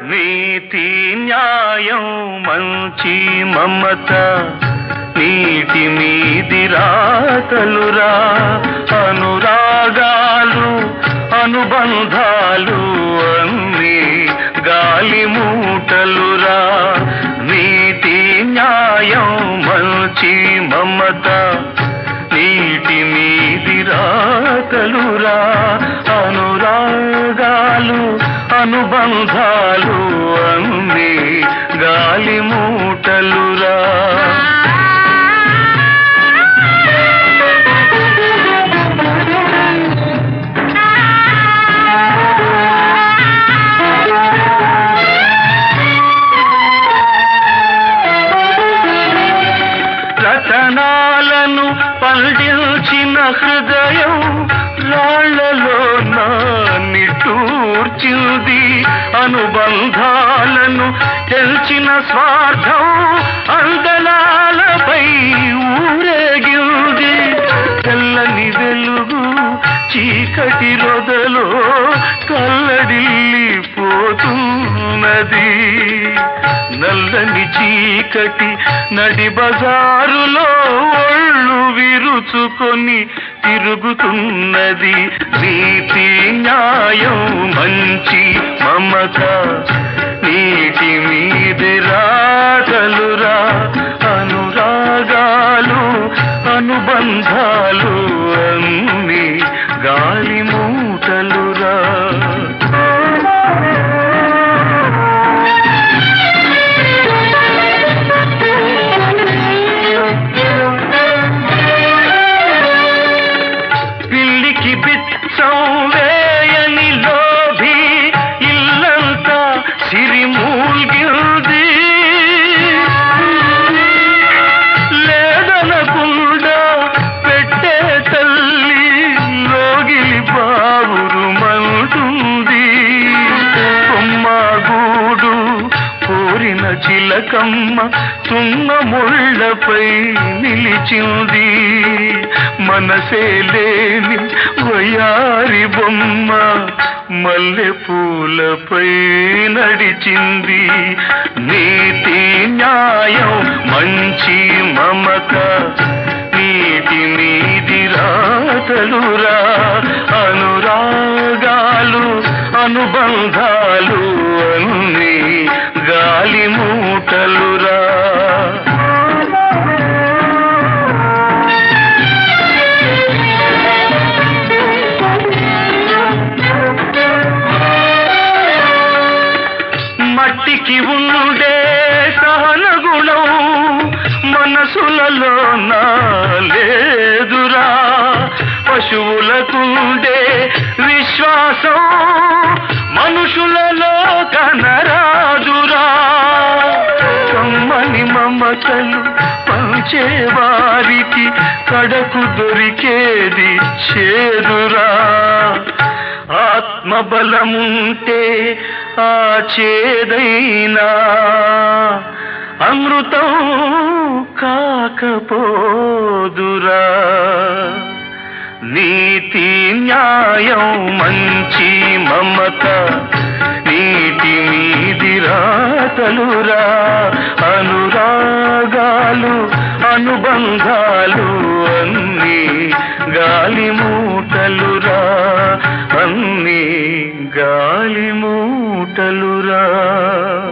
నీతి న్యాయం మంచి మమత నీటి మీది రాతలురా అనురాగాలు అనుబంధాలు అన్ని గాలి మూటలురా నీతి న్యాయం మంచి మమత నీటి మీది రాతలురా అనురాగాలు అనుబంధాలు అన్ని గాలి మూటలురా రతనాలను పండించిన హృదయం రాళ్లలో నా నిట్టూర్చింది అనుబంధాలను తెల్చిన స్వార్థం అందలాలపై ఊరేగింది తెల్లని వెలుగు చీకటి రొదలో కల్లడిల్లిపోతున్నది నల్లని చీకటి నడి బజారులో ఒళ్ళు విరుచుకొని తిరుగుతున్నది నీతి న్యాయం మంచి మమత నీటి మీది రాగలురా అనురాగాలు అనుబంధాలు అన్ని గాలి మూటలురా పిల్లికి బిచ్చం వేయని లోభి ఇల్లంతా సిరిమూల్గింది లేదనకుండా పెట్టే తల్లి లోగిలి బావురుమంటుంది కొమ్మగూడు కోరిన చిలకమ్మ తున్న ముళ్ళపై నిలిచింది మనసే లేని వయారి బొమ్మ మల్లె పూలపై నడిచింది నీతి న్యాయం మంచి మమత నీటి మీది రాతలురా అనురాగాలు అనుబంధాలు అన్ని గాలి మూటలురా మట్టికి ఉండే సహన గుణం మనసులలో నా లేదురా పశువులకుండే విశ్వాసం మనుషులలో కనరాదురా కమ్మని మమతలు పంచేవారికి కడకు దొరికేది చేదురా ఆత్మబలముంటే ఆ చేదైనా అమృతం కాకపోదురా నీతి న్యాయం మంచి మమత నీటి మీది రాతలురా అనురాగాలు అనుబంధాలు అన్ని గాలి మూటలురా అన్ని గాలి మూటలురా